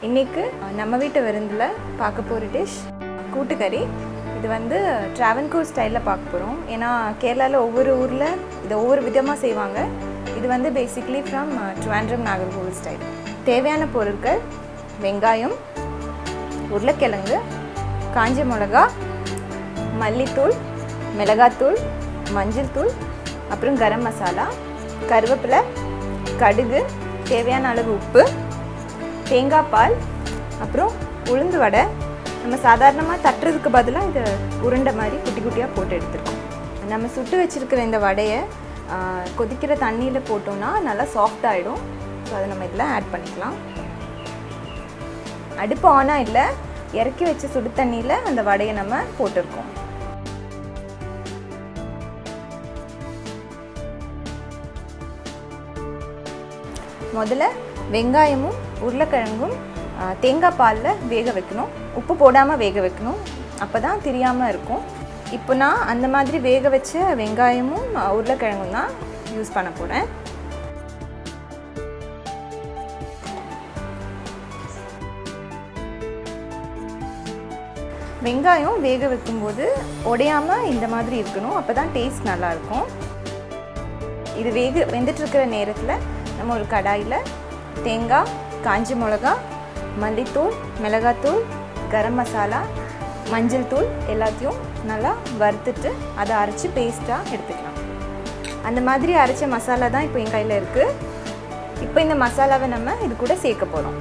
இன்றைக்கு நம்ம வீட்டு விருந்தில் பார்க்க போகிற டிஷ் கூட்டுக்கறி இது வந்து ட்ராவன்கூர் ஸ்டைலில் பார்க்க போகிறோம் ஏன்னா கேரளாவில் ஒவ்வொரு ஊரில் இதை ஒவ்வொரு விதமாக செய்வாங்க இது வந்து basically from Trivandrum Nagercoil style தேவையான பொருட்கள் வெங்காயம் உருளைக்கிழங்கு காஞ்ச மிளகா மல்லித்தூள் மிளகாத்தூள் மஞ்சள் தூள் அப்புறம் கரம் மசாலா கருவேப்பிலை கடுகு தேவையான அளவு உப்பு தேங்காய் பால் அப்புறம் உளுந்து வடை நம்ம சாதாரணமாக தட்டுறதுக்கு பதிலாக இதை உருண்டை மாதிரி குட்டி குட்டியாக போட்டு எடுத்துருக்கோம் நம்ம சுட்டு வச்சுருக்கிற இந்த வடையை ஆ, கொதிக்கிற தண்ணியில் போட்டோம்னா நல்லா சாஃப்ட் ஆகிடும் ஸோ அதை நம்ம இதில் ஆட் பண்ணிக்கலாம் அடுப்பு ஆனாக இல்லை இறக்கி வச்ச சுடு தண்ணியில் அந்த வடையை நம்ம போட்டிருக்கோம் முதல்ல வெங்காயமும் உருளைக்கிழங்கும் ஆ, தேங்காய் பாலில் வேக வைக்கணும் உப்பு போடாமல் வேக வைக்கணும் அப்போ தான் தெரியாமல் இருக்கும் இப்போ நான் அந்த மாதிரி வேக வச்ச வெங்காயமும் ஆ, உருளைக்கிழங்கும் தான் யூஸ் பண்ண போகிறேன் வெங்காயம் வேக வைக்கும்போது உடையாமல் இந்த மாதிரி இருக்கணும் அப்போ தான் டேஸ்ட் நல்லாயிருக்கும் இது வேக வெந்துட்டு இருக்கிற நேரத்தில் நம்ம ஒரு கடாயில் தேங்காய் காஞ்ச மிளகா மல்லித்தூள் மிளகாத்தூள் கரம் மசாலா மஞ்சள் தூள் எல்லாத்தையும் நல்லா வறுத்துட்டு அதை அரைச்சி பேஸ்ட்டாக எடுத்துக்கலாம் அந்த மாதிரி அரைச்ச மசாலா தான் இப்போ என் கையில் இருக்குது இப்போ இந்த மசாலாவை நம்ம இது கூட சேர்க்க போகிறோம்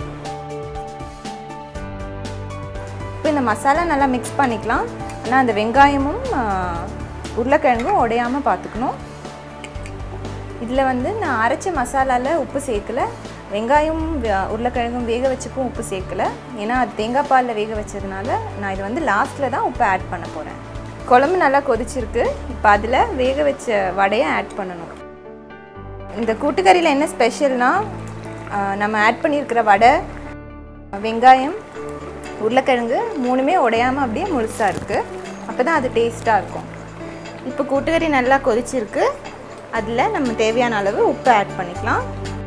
இப்போ இந்த மசாலா நல்லா மிக்ஸ் பண்ணிக்கலாம் ஆனால் அந்த வெங்காயமும் ஆ, உருளைக்கிழங்கும் உடையாமல் பார்த்துக்கணும் இதில் வந்து நான் அரைச்ச மசாலாவில் உப்பு சேர்க்கல வெங்காயம் வ- உருளைக்கிழங்கும் வேக வச்சப்போ உப்பு சேர்க்கல ஏன்னா அது தேங்காய் பாலில் வேக வச்சதுனால நான் இது வந்து லாஸ்ட்டில் தான் உப்பு ஆட் பண்ண போகிறேன் குழம்பு நல்லா கொதிச்சிருக்கு இப்போ அதில் வேக வச்ச வடையை ஆட் பண்ணணும் இந்த கூட்டுக்கறியில் என்ன ஸ்பெஷல்னா நம்ம ஆட் பண்ணியிருக்கிற வடை வெங்காயம் உருளைக்கிழங்கு மூணுமே உடையாமல் அப்படியே முழுசாக இருக்குது அப்போ தான் அது டேஸ்ட்டாக இருக்கும் இப்போ கூட்டுக்கறி நல்லா கொதிச்சிருக்கு அதில் நம்ம தேவையான அளவு உப்பு ஆட் பண்ணிக்கலாம்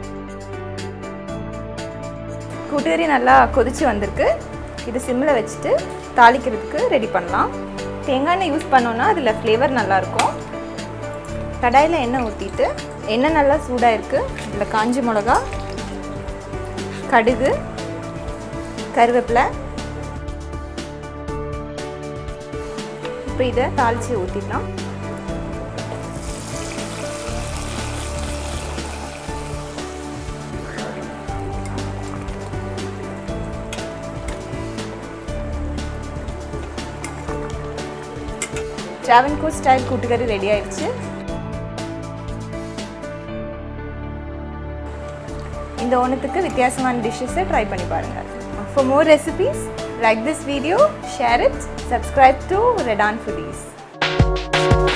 கூட்டுக்கறி நல்லா கொதிச்சு வந்திருக்கு இது சிம்மில் வச்சுட்டு தாளிக்கிறதுக்கு ரெடி பண்ணலாம் தேங்காய் எண்ணெய் யூஸ் பண்ணோன்னா அதில் ஃப்ளேவர் நல்லாயிருக்கும் கடாயில் எண்ணெய் ஊற்றிட்டு எண்ணெய் நல்லா சூடாக இருக்குது இதில் காஞ்சி மிளகா கடுகு கருவேப்பிலை இப்போ இதை தாளித்து ஊற்றிடலாம் ட்ராவன்கூர் ஸ்டைல் கூட்டுக்கறி ரெடி ஆயிடுச்சு இந்த ஓணத்துக்கு வித்தியாசமான டிஷ்ஷஸை ட்ரை பண்ணி பாருங்கள் for more recipes like this video share it subscribe to Redon foodies